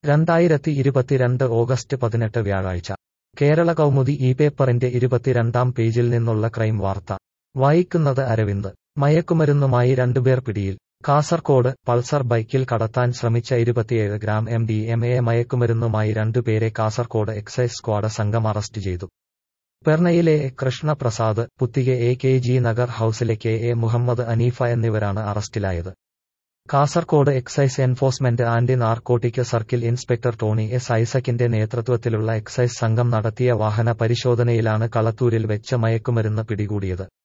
രണ്ടായിരത്തി ഇരുപത്തിരണ്ട് ഓഗസ്റ്റ് പതിനെട്ട് വ്യാഴാഴ്ച കേരള കൗമുദി ഈ പേപ്പറിന്റെ ഇരുപത്തിരണ്ടാം പേജിൽ നിന്നുള്ള ക്രൈം വാർത്ത വായിക്കുന്നത് അരവിന്ദ് മയക്കുമരുന്നുമായി രണ്ടുപേർ പിടിയിൽ കാസർകോട് പൾസർ ബൈക്കിൽ കടത്താൻ ശ്രമിച്ച ഇരുപത്തിയേഴ് gram M D M A മയക്കുമരുന്നുമായി രണ്ടുപേരെ കാസർകോട് എക്സൈസ് സ്ക്വാഡ് സംഘം അറസ്റ്റ് ചെയ്തു പെർണയിലെ A Krishnaprasad Puthika A K G Nagar ഹൌസിലെ കെ എ മുഹമ്മദ് അനീഫ എന്നിവരാണ് അറസ്റ്റിലായത് Kasaragod excise enforcement anti narcotic circle inspector Tony S ഐസക്കിന്റെ നേതൃത്വത്തിലുള്ള എക്സൈസ് സംഘം നടത്തിയ വാഹന പരിശോധനയിലാണ് കളത്തൂരിൽ വെച്ച് മയക്കുമരുന്ന് പിടികൂടിയത്